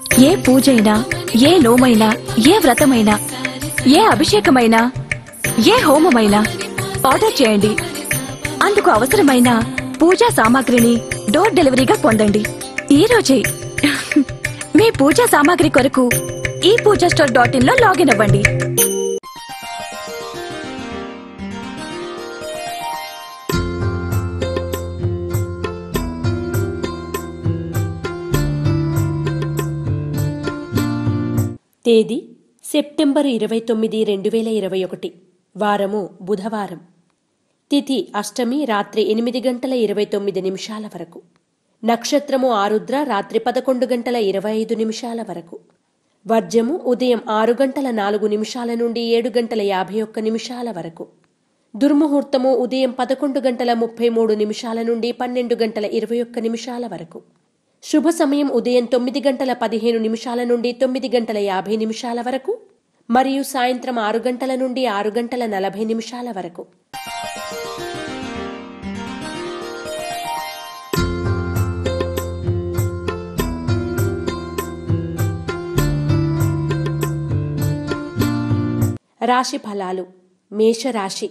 ఏ పూజైనా ఏ నోమైనా ఏ వ్రతమైనా ఏ అభిషేకమైనా ఏ హోమమైనా ఆర్డర్ చేయండి అందుకు అవసరమైన పూజా సామాగ్రిని డోర్ డెలివరీగా పొందండి ఈ రోజే మీ పూజా సామాగ్రి కొరకు ఈ పూజా స్టోర్ డాట్ ఇన్ లో లాగిన్ అవ్వండి తేదీ సెప్టెంబర్ ఇరవై తొమ్మిది రెండు వేల ఇరవై ఒకటి వారము బుధవారం తిథి అష్టమి రాత్రి ఎనిమిది గంటల ఇరవై తొమ్మిది నిమిషాల వరకు నక్షత్రము ఆరుద్ర రాత్రి పదకొండు గంటల ఇరవై ఐదు నిమిషాల వరకు వర్జము ఉదయం ఆరు గంటల నాలుగు నిమిషాల నుండి ఏడు గంటల యాభై ఒక్క నిమిషాల వరకు దుర్ముహూర్తము ఉదయం పదకొండు గంటల ముప్పై మూడు నిమిషాల నుండి పన్నెండు గంటల ఇరవై ఒక్క నిమిషాల వరకు శుభ సమయం ఉదయం తొమ్మిది గంటల పదిహేను నిమిషాల నుండి తొమ్మిది గంటల యాభై నిమిషాల వరకు మరియు సాయంత్రం ఆరు గంటల నుండి ఆరు గంటల నలభై నిమిషాల వరకు రాశి ఫలాలు మేషరాశి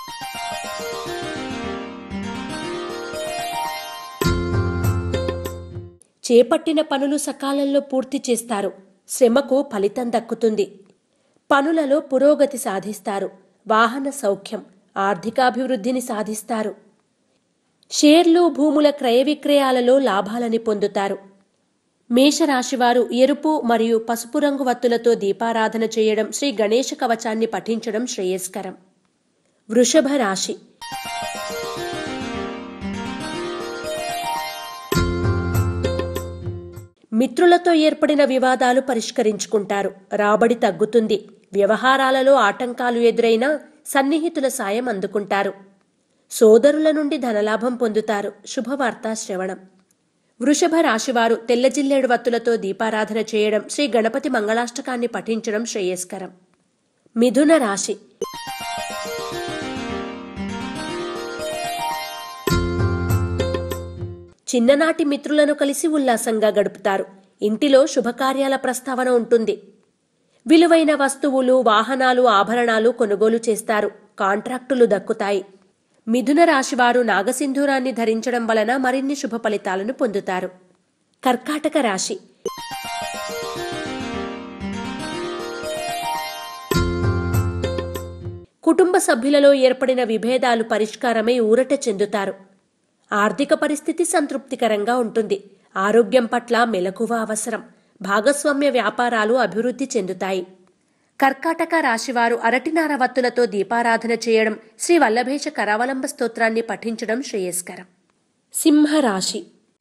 చేపట్టిన పనులు సకాలంలో పూర్తి చేస్తారు శ్రమకు ఫలితం దక్కుతుంది పనులలో పురోగతి సాధిస్తారు వాహన సౌఖ్యం ఆర్థికాభివృద్ధిని సాధిస్తారు షేర్లు భూముల క్రయ విక్రయాలలో లాభాలని పొందుతారు మేషరాశివారు ఎరుపు మరియు పసుపు రంగు వత్తులతో దీపారాధన చేయడం శ్రీ గణేష కవచాన్ని పఠించడం శ్రేయస్కరం వృషభ రాశి మిత్రులతో ఏర్పడిన వివాదాలు పరిష్కరించుకుంటారు రాబడి తగ్గుతుంది వ్యవహారాలలో ఆటంకాలు ఎదురైనా సన్నిహితుల సాయం అందుకుంటారు సోదరుల నుండి ధనలాభం పొందుతారు శుభవార్త శ్రవణం వృషభ రాశివారు తెల్ల జిల్లేడు వత్తులతో దీపారాధన చేయడం శ్రీ గణపతి మంగళాష్టకాన్ని పఠించడం శ్రేయస్కరం మిథున రాశి చిన్ననాటి మిత్రులను కలిసి ఉల్లాసంగా గడుపుతారు ఇంటిలో శుభకార్యాల ప్రస్తావన ఉంటుంది విలువైన వస్తువులు వాహనాలు ఆభరణాలు కొనుగోలు చేస్తారు కాంట్రాక్టులు దక్కుతాయి మిథున రాశివారు నాగసింధూరాన్ని ధరించడం వలన మరిన్ని శుభ ఫలితాలను పొందుతారు కర్కాటక రాశి కుటుంబ సభ్యులలో ఏర్పడిన విభేదాలు పరిష్కారమై ఊరట చెందుతారు ఆర్థిక పరిస్థితి సంతృప్తికరంగా ఉంటుంది ఆరోగ్యం పట్ల మెలకువ అవసరం భాగస్వామ్య వ్యాపారాలు అభివృద్ధి చెందుతాయి కర్కాటక రాశివారు అరటినార వత్తులతో దీపారాధన చేయడం శ్రీ వల్లభేష కరావలంబ స్తోత్రాన్ని పఠించడం శ్రేయస్కరం సింహరాశి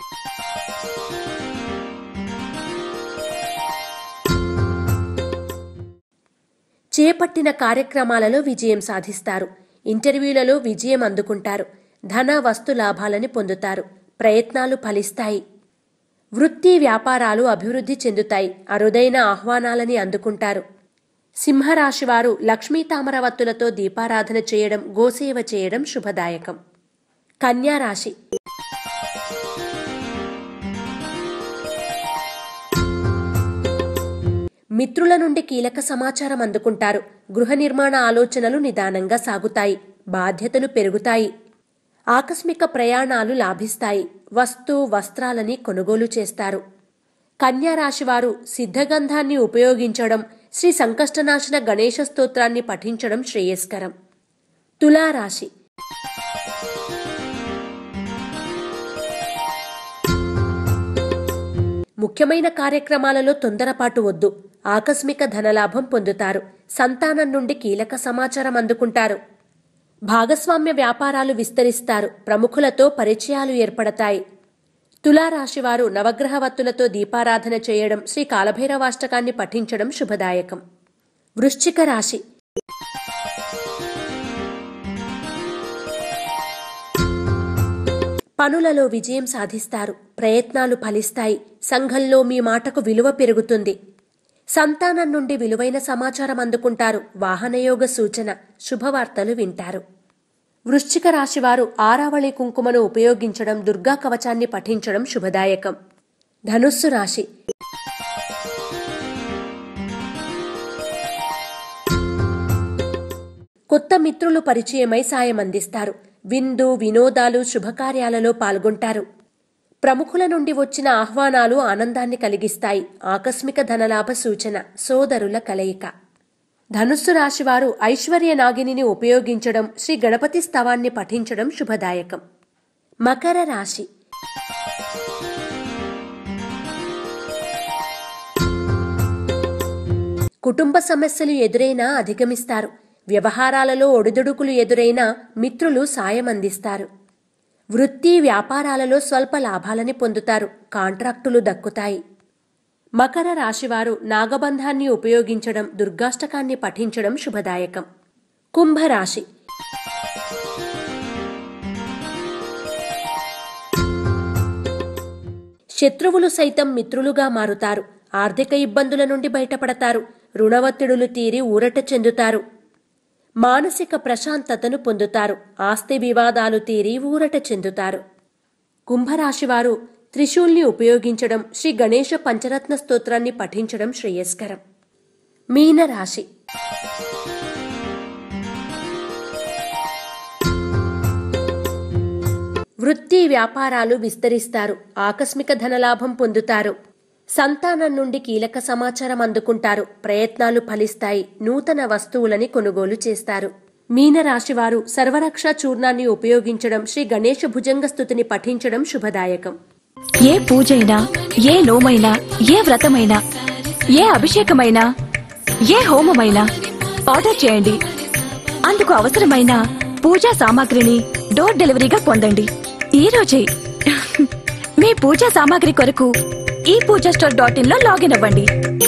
చేపట్టిన కార్యక్రమాలలో విజయం సాధిస్తారు ఇంటర్వ్యూలలో విజయం అందుకుంటారు ధన వస్తు లాభాలని పొందుతారు ప్రయత్నాలు ఫలిస్తాయి వృత్తి వ్యాపారాలు అభివృద్ధి చెందుతాయి అరుదైన ఆహ్వానాలని అందుకుంటారు సింహరాశివారు లక్ష్మీ తామరవత్తులతో దీపారాధన చేయడం గోసేవ చేయడం శుభదాయకం కన్యా రాశి మిత్రుల నుండి కీలక సమాచారం అందుకుంటారు గృహ నిర్మాణ ఆలోచనలు నిదానంగా సాగుతాయి బాధ్యతలు పెరుగుతాయి ఆకస్మిక ప్రయాణాలు లాభిస్తాయి వస్తు వస్త్రాలని కొనుగోలు చేస్తారు కన్యా రాశివారు సిద్ధగంధాన్ని ఉపయోగించడం శ్రీ సంకష్టనాశన గణేష స్తోత్రాన్ని పఠించడం శ్రేయస్కరం తులారాశి ముఖ్యమైన కార్యక్రమాలలో తొందరపాటు వద్దు ఆకస్మిక ధనలాభం పొందుతారు సంతానం నుండి కీలక సమాచారం అందుకుంటారు భాగస్వామ్య వ్యాపారాలు విస్తరిస్తారు ప్రముఖులతో పరిచయాలు ఏర్పడతాయి తులారాశివారు నవగ్రహవత్తులతో దీపారాధన చేయడం శ్రీ కాలభైరవాష్టకాన్ని పఠించడం శుభదాయకం వృశ్చిక రాశి పనులలో విజయం సాధిస్తారు ప్రయత్నాలు ఫలిస్తాయి సంఘంలో మీ మాటకు విలువ పెరుగుతుంది సంతానం నుండి విలువైన సమాచారం అందుకుంటారు వాహనయోగ సూచన శుభవార్తలు వింటారు వృశ్చిక రాశివారు ఆరావళి కుంకుమను ఉపయోగించడం దుర్గా కవచాన్ని పఠించడం శుభదాయకం ధనుస్సు రాశి కొత్త మిత్రులు పరిచయమై సాయం అందిస్తారు విందు వినోదాలు శుభకార్యాలలో పాల్గొంటారు ప్రముఖుల నుండి వచ్చిన ఆహ్వానాలు ఆనందాన్ని కలిగిస్తాయి ఆకస్మిక ధనలాభ సూచన సోదరుల కలయిక ధనుస్సు రాశివారు ఐశ్వర్య నాగిని ఉపయోగించడం శ్రీ గణపతి స్తవాన్ని పఠించడం శుభదాయకం మకర రాశి కుటుంబ సమస్యలు ఎదురైనా అధిగమిస్తారు వ్యవహారాలలో ఒడిదుడుకులు ఎదురైనా మిత్రులు సాయం అందిస్తారు వృత్తి వ్యాపారాలలో స్వల్ప లాభాలని పొందుతారు కాంట్రాక్టులు దక్కుతాయి మకర రాశివారు నాగబంధాన్ని ఉపయోగించడం దుర్గాష్టకాన్ని పఠించడం శుభదాయకం కుంభరాశి శత్రువులు సైతం మిత్రులుగా మారుతారు ఆర్థిక ఇబ్బందుల నుండి బయటపడతారు రుణవత్తిడులు తీరి ఊరట చెందుతారు మానసిక ప్రశాంతతను పొందుతారు ఆస్తి వివాదాలు తీరి ఊరట చెందుతారు కుంభరాశివారు త్రిశూల్ని ఉపయోగించడం శ్రీ గణేష పంచరత్న స్తోత్రాన్ని పఠించడం శ్రేయస్కరం మీనరాశి వృత్తి వ్యాపారాలు విస్తరిస్తారు ఆకస్మిక ధనలాభం పొందుతారు సంతానం నుండి కీలక సమాచారం అందుకుంటారు ప్రయత్నాలు ఫలిస్తాయి నూతన వస్తువులని కొనుగోలు చేస్తారు మీనరాశివారు సర్వరక్ష చూర్ణాన్ని ఉపయోగించడం శ్రీ గణేష భుజంగ స్థుతిని పఠించడం శుభదాయకం ఏ పూజైనా ఏ నోమైనా ఏ వ్రతమైనా ఏ అభిషేకమైనా ఏ హోమమైనా ఆర్డర్ చేయండి అందుకు అవసరమైన పూజా సామాగ్రిని డోర్ డెలివరీగా పొందండి ఈ రోజే మీ పూజా సామాగ్రి కొరకు ఈ పూజా స్టోర్ డాట్ ఇన్ లో లాగిన్ అవ్వండి